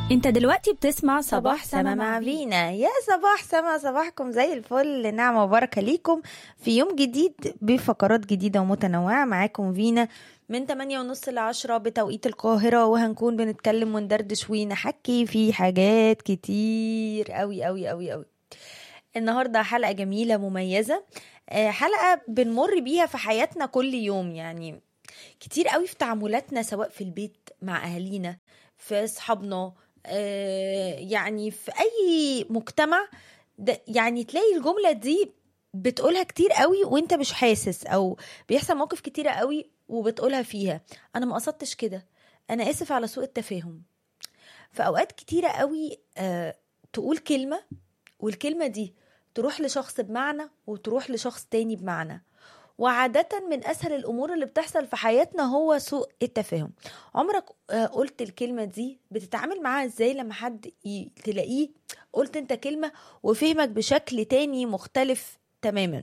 انت دلوقتي بتسمع صباح سما مع فينا يا صباح سما صباحكم زي الفل نعمة وبركة ليكم في يوم جديد بفقرات جديدة ومتنوعة معاكم فينا من 8 ونص ل 10 بتوقيت القاهرة وهنكون بنتكلم وندردش ونحكي في حاجات كتير قوي قوي قوي قوي النهاردة حلقة جميلة مميزة آه، حلقة بنمر بيها في حياتنا كل يوم يعني كتير قوي في تعاملاتنا سواء في البيت مع أهالينا في أصحابنا آه، يعني في أي مجتمع ده يعني تلاقي الجملة دي بتقولها كتير قوي وانت مش حاسس او بيحصل مواقف كتيرة قوي وبتقولها فيها انا ما قصدتش كده انا اسف على سوء التفاهم في اوقات كتيرة قوي آه تقول كلمة والكلمة دي تروح لشخص بمعنى وتروح لشخص تاني بمعنى وعادة من أسهل الأمور اللي بتحصل في حياتنا هو سوء التفاهم عمرك آه، قلت الكلمة دي بتتعامل معاها ازاي لما حد ي- تلاقيه قلت انت كلمة وفهمك بشكل تاني مختلف تماما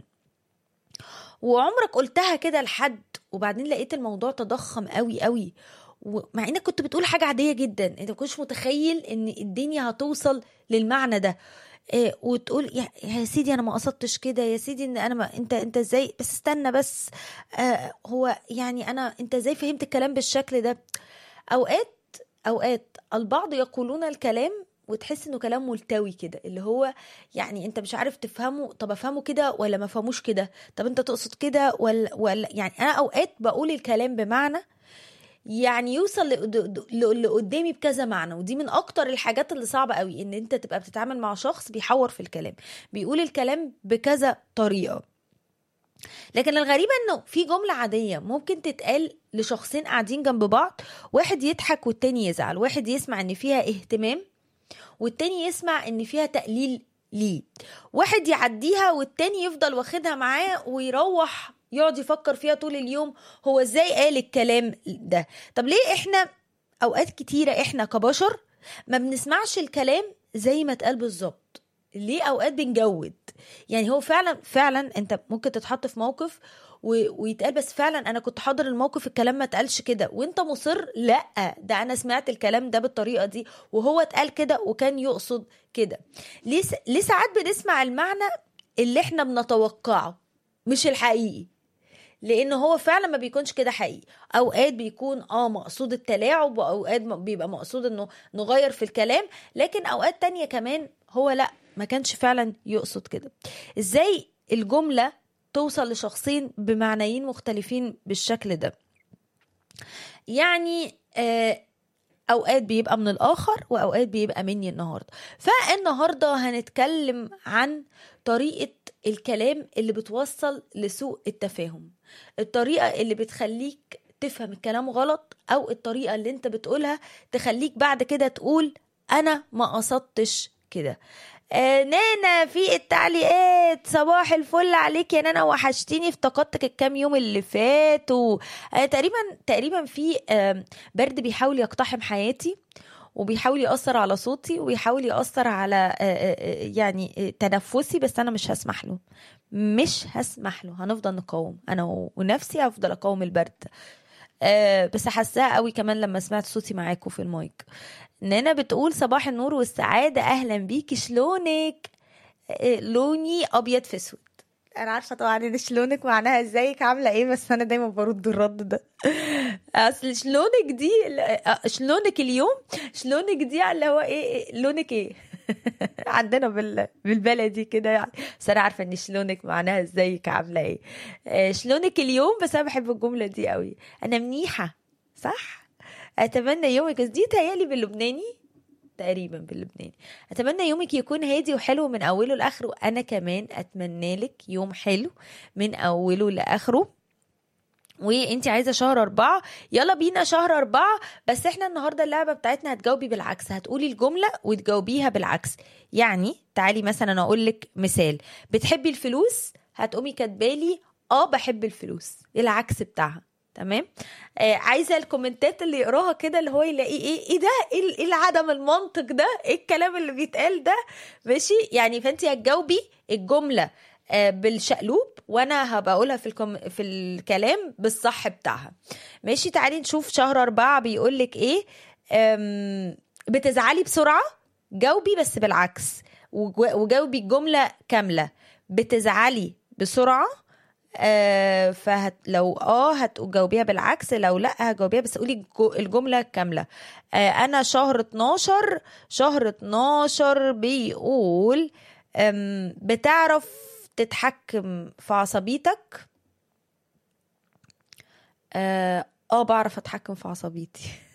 وعمرك قلتها كده لحد وبعدين لقيت الموضوع تضخم قوي قوي ومع انك كنت بتقول حاجة عادية جدا انت ما كنتش متخيل ان الدنيا هتوصل للمعنى ده إيه وتقول يا, يا سيدي انا ما قصدتش كده يا سيدي ان انا ما انت انت ازاي بس استنى بس آه هو يعني انا انت ازاي فهمت الكلام بالشكل ده اوقات اوقات البعض يقولون الكلام وتحس انه كلام ملتوي كده اللي هو يعني انت مش عارف تفهمه طب افهمه كده ولا ما فهموش كده طب انت تقصد كده ولا ولا يعني انا اوقات بقول الكلام بمعنى يعني يوصل لقد- اللي قدامي بكذا معنى ودي من اكتر الحاجات اللي صعبه قوي ان انت تبقى بتتعامل مع شخص بيحور في الكلام بيقول الكلام بكذا طريقه لكن الغريبة انه في جملة عادية ممكن تتقال لشخصين قاعدين جنب بعض واحد يضحك والتاني يزعل واحد يسمع ان فيها اهتمام والتاني يسمع ان فيها تقليل ليه واحد يعديها والتاني يفضل واخدها معاه ويروح يقعد يفكر فيها طول اليوم هو ازاي قال الكلام ده طب ليه احنا اوقات كتيرة احنا كبشر ما بنسمعش الكلام زي ما اتقال بالظبط ليه اوقات بنجود يعني هو فعلا فعلا انت ممكن تتحط في موقف و... ويتقال بس فعلا انا كنت حاضر الموقف الكلام ما اتقالش كده وانت مصر لا ده انا سمعت الكلام ده بالطريقه دي وهو اتقال كده وكان يقصد كده ليه س... ليه ساعات بنسمع المعنى اللي احنا بنتوقعه مش الحقيقي لان هو فعلا ما بيكونش كده حقيقي اوقات بيكون اه مقصود التلاعب واوقات م- بيبقى مقصود انه نغير في الكلام لكن اوقات تانية كمان هو لا ما كانش فعلا يقصد كده ازاي الجملة توصل لشخصين بمعنيين مختلفين بالشكل ده يعني آه اوقات بيبقى من الاخر واوقات بيبقى مني النهارده فالنهارده هنتكلم عن طريقه الكلام اللي بتوصل لسوء التفاهم الطريقه اللي بتخليك تفهم الكلام غلط او الطريقه اللي انت بتقولها تخليك بعد كده تقول انا ما قصدتش كده آه نانا في التعليقات صباح الفل عليك يا نانا وحشتيني افتقدتك الكام يوم اللي فاتوا آه تقريبا تقريبا في آه برد بيحاول يقتحم حياتي وبيحاول يأثر على صوتي وبيحاول يأثر على آه، آه، آه، يعني آه، تنفسي بس أنا مش هسمح له مش هسمح له هنفضل نقاوم أنا و- ونفسي هفضل أقاوم البرد آه، بس حاساها قوي كمان لما سمعت صوتي معاكم في المايك نانا بتقول صباح النور والسعادة أهلا بيكي شلونك آه، لوني أبيض في أسود انا عارفه طبعا ان شلونك معناها ازيك عامله ايه بس انا دايما برد الرد ده اصل شلونك دي آه، شلونك اليوم شلونك دي اللي هو ايه إيه، لونك ايه عندنا بال... بالبلدي كده يعني بس انا عارفه ان شلونك معناها ازيك عامله ايه آه، شلونك اليوم بس انا بحب الجمله دي قوي انا منيحه صح اتمنى يومك بس دي تهيالي باللبناني تقريبا باللبناني اتمنى يومك يكون هادي وحلو من اوله لاخره انا كمان اتمنى لك يوم حلو من اوله لاخره وانت عايزه شهر أربعة يلا بينا شهر أربعة بس احنا النهارده اللعبه بتاعتنا هتجاوبي بالعكس هتقولي الجمله وتجاوبيها بالعكس يعني تعالي مثلا اقول لك مثال بتحبي الفلوس هتقومي كاتبالي اه بحب الفلوس العكس بتاعها تمام آه عايزه الكومنتات اللي يقراها كده اللي هو يلاقي ايه ايه ده ايه ال- ايه عدم المنطق ده ايه الكلام اللي بيتقال ده ماشي يعني فانت هتجاوبي الجمله آه، بالشقلوب وانا هبقى اقولها في الكم... في الكلام بالصح بتاعها ماشي تعالي نشوف شهر أربعة بيقول لك ايه أم... بتزعلي بسرعة جاوبي بس بالعكس وجو- وجاوبي الجملة كاملة بتزعلي بسرعة آه فهت لو اه هتجاوبيها بالعكس لو لا هتجاوبيها بس قولي الجو- الجملة كاملة آه انا شهر 12 شهر 12 بيقول آم، بتعرف تتحكم في عصبيتك اه آه، بعرف اتحكم في عصبيتي